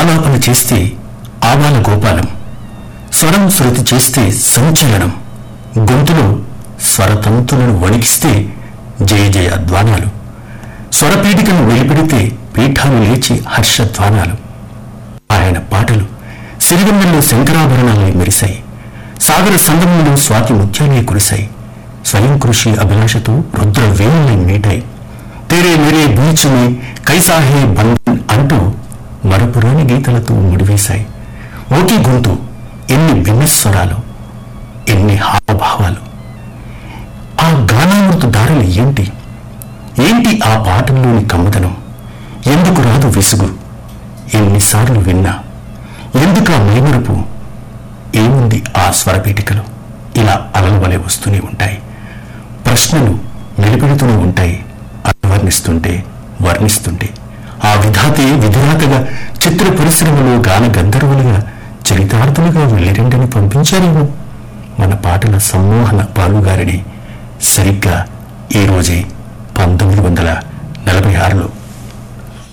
ఆలాపన చేస్తే ఆవాల గోపాలం స్వరం శృతి చేస్తే సంచలనం గొంతులో స్వరతంతులను వణికిస్తే జయ జయ ధ్వానాలు స్వరపీఠికను వెలిపెడితే పీఠాలు లేచి హర్షధ్వానాలు ఆయన పాటలు సిరివెన్నెల్లో శంకరాభరణాలై మెరిశాయి సాగర సంగమంలో స్వాతి ముత్యాలే కురిశాయి స్వయం కృషి అభిలాషతో రుద్ర వేణులై మీటాయి తేరే మేరే బీచ్ మే కైసా హే బంధన్ అంటూ మరపురాని గీతలతో ముడివేశాయి ఒకే గొంతు ఎన్ని భిన్న స్వరాలు ఎన్ని హావభావాలు ఆ గానామృత దారులు ఏంటి ఏంటి ఆ పాటల్లోని కమ్మదనం ఎందుకు రాదు విసుగు ఎన్నిసార్లు విన్నా ఎందుకు ఆ మైమరుపు ఏముంది ఆ స్వరపీఠికలు ఇలా అలల వలె వస్తూనే ఉంటాయి ప్రశ్నలు నిలబెడుతూనే ఉంటాయి వర్ణిస్తుంటే వర్ణిస్తుంటే ఆ విధాతే విధిరాతగా చిత్ర పరిశ్రమలో గాన గంధర్వులుగా చరితార్థులుగా వెళ్ళిరండని పంపించారేమో మన పాటల సమ్మోహన పాలుగారిని సరిగ్గా ఈ రోజే పంతొమ్మిది వందల నలభై ఆరులో